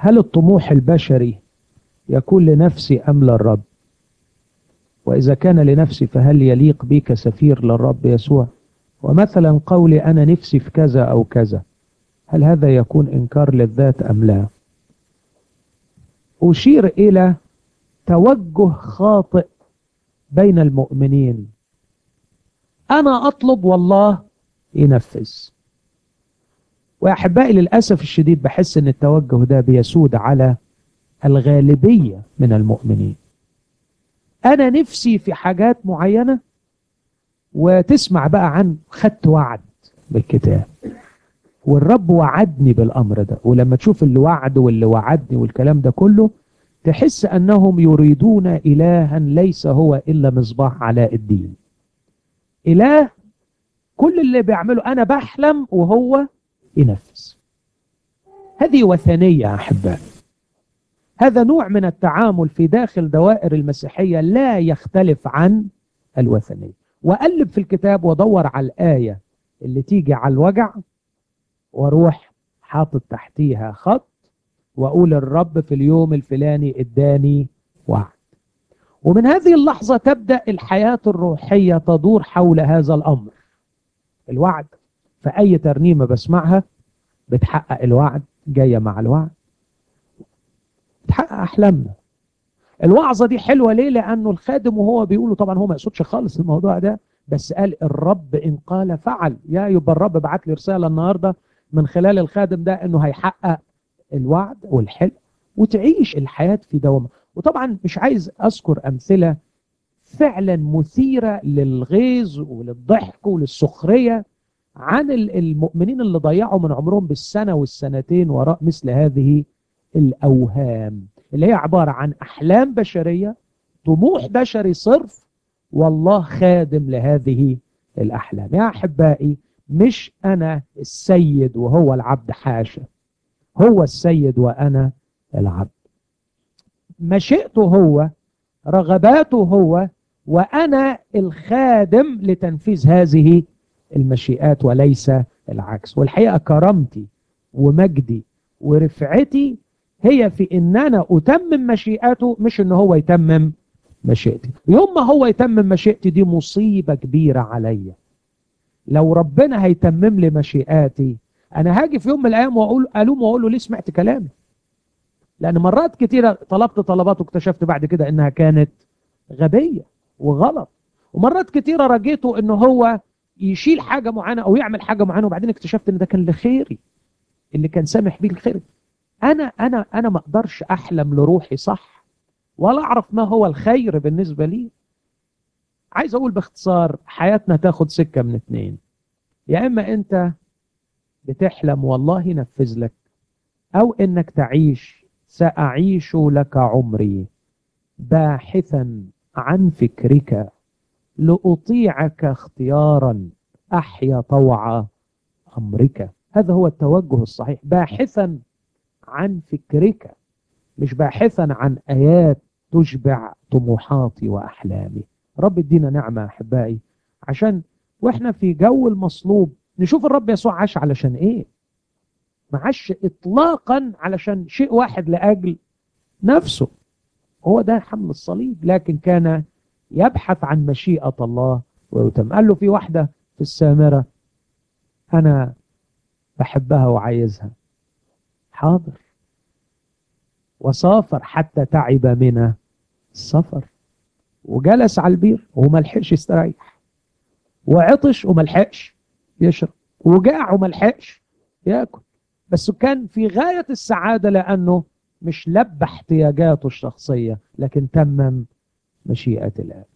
هل الطموح البشري يكون لنفسي أم للرب وإذا كان لنفسي فهل يليق بي كسفير للرب يسوع ومثلا قولي أنا نفسي في كذا أو كذا هل هذا يكون إنكار للذات أم لا أشير إلى توجه خاطئ بين المؤمنين أنا أطلب والله ينفذ وأحبائي للأسف الشديد بحس أن التوجه ده بيسود على الغالبية من المؤمنين أنا نفسي في حاجات معينة وتسمع بقى عن خدت وعد بالكتاب والرب وعدني بالأمر ده ولما تشوف اللي وعد واللي وعدني والكلام ده كله تحس أنهم يريدون إلها ليس هو إلا مصباح علاء الدين إله كل اللي بيعمله أنا بحلم وهو ينفذ هذه وثنية يا أحبائي هذا نوع من التعامل في داخل دوائر المسيحية لا يختلف عن الوثنية وأقلب في الكتاب وادور على الآية اللي تيجي على الوجع واروح حاطط تحتيها خط واقول الرب في اليوم الفلاني اداني وعد ومن هذه اللحظة تبدأ الحياة الروحية تدور حول هذا الأمر الوعد فأي ترنيمة بسمعها بتحقق الوعد جاية مع الوعد بتحقق أحلامنا الوعظة دي حلوة ليه لأنه الخادم وهو بيقوله طبعا هو ما يقصدش خالص الموضوع ده بس قال الرب إن قال فعل يا يبقى الرب بعت لي رسالة النهاردة من خلال الخادم ده إنه هيحقق الوعد والحلم وتعيش الحياة في دوامة وطبعا مش عايز أذكر أمثلة فعلا مثيرة للغيظ وللضحك وللسخرية عن المؤمنين اللي ضيعوا من عمرهم بالسنة والسنتين وراء مثل هذه الأوهام اللي هي عبارة عن أحلام بشرية طموح بشري صرف والله خادم لهذه الأحلام يا أحبائي مش أنا السيد وهو العبد حاشا هو السيد وأنا العبد مشيئته هو رغباته هو وأنا الخادم لتنفيذ هذه المشيئات وليس العكس والحقيقة كرامتي ومجدي ورفعتي هي في ان انا اتمم مشيئته مش ان هو يتمم مشيئتي يوم ما هو يتمم مشيئتي دي مصيبة كبيرة عليا لو ربنا هيتمم لي مشيئاتي انا هاجي في يوم من الايام واقول الوم واقول له ليه سمعت كلامي لان مرات كتيرة طلبت طلبات واكتشفت بعد كده انها كانت غبية وغلط ومرات كتيرة رجيته ان هو يشيل حاجة معينة او يعمل حاجة معينة وبعدين اكتشفت ان ده كان لخيري اللي كان سامح بيه الخير انا انا انا ما اقدرش احلم لروحي صح ولا اعرف ما هو الخير بالنسبه لي عايز اقول باختصار حياتنا تاخد سكه من اتنين يا اما انت بتحلم والله ينفذ لك او انك تعيش ساعيش لك عمري باحثا عن فكرك لاطيعك اختيارا احيا طوع امرك هذا هو التوجه الصحيح باحثا عن فكرك مش باحثا عن آيات تشبع طموحاتي وأحلامي رب ادينا نعمة أحبائي عشان وإحنا في جو المصلوب نشوف الرب يسوع عاش علشان إيه ما عاش إطلاقا علشان شيء واحد لأجل نفسه هو ده حمل الصليب لكن كان يبحث عن مشيئة الله ويتم قال له في واحدة في السامرة أنا بحبها وعايزها حاضر وسافر حتى تعب من السفر وجلس على البير وما لحقش يستريح وعطش وما لحقش يشرب وجاع وما لحقش ياكل بس كان في غاية السعادة لأنه مش لبى احتياجاته الشخصية لكن تمم مشيئة الآب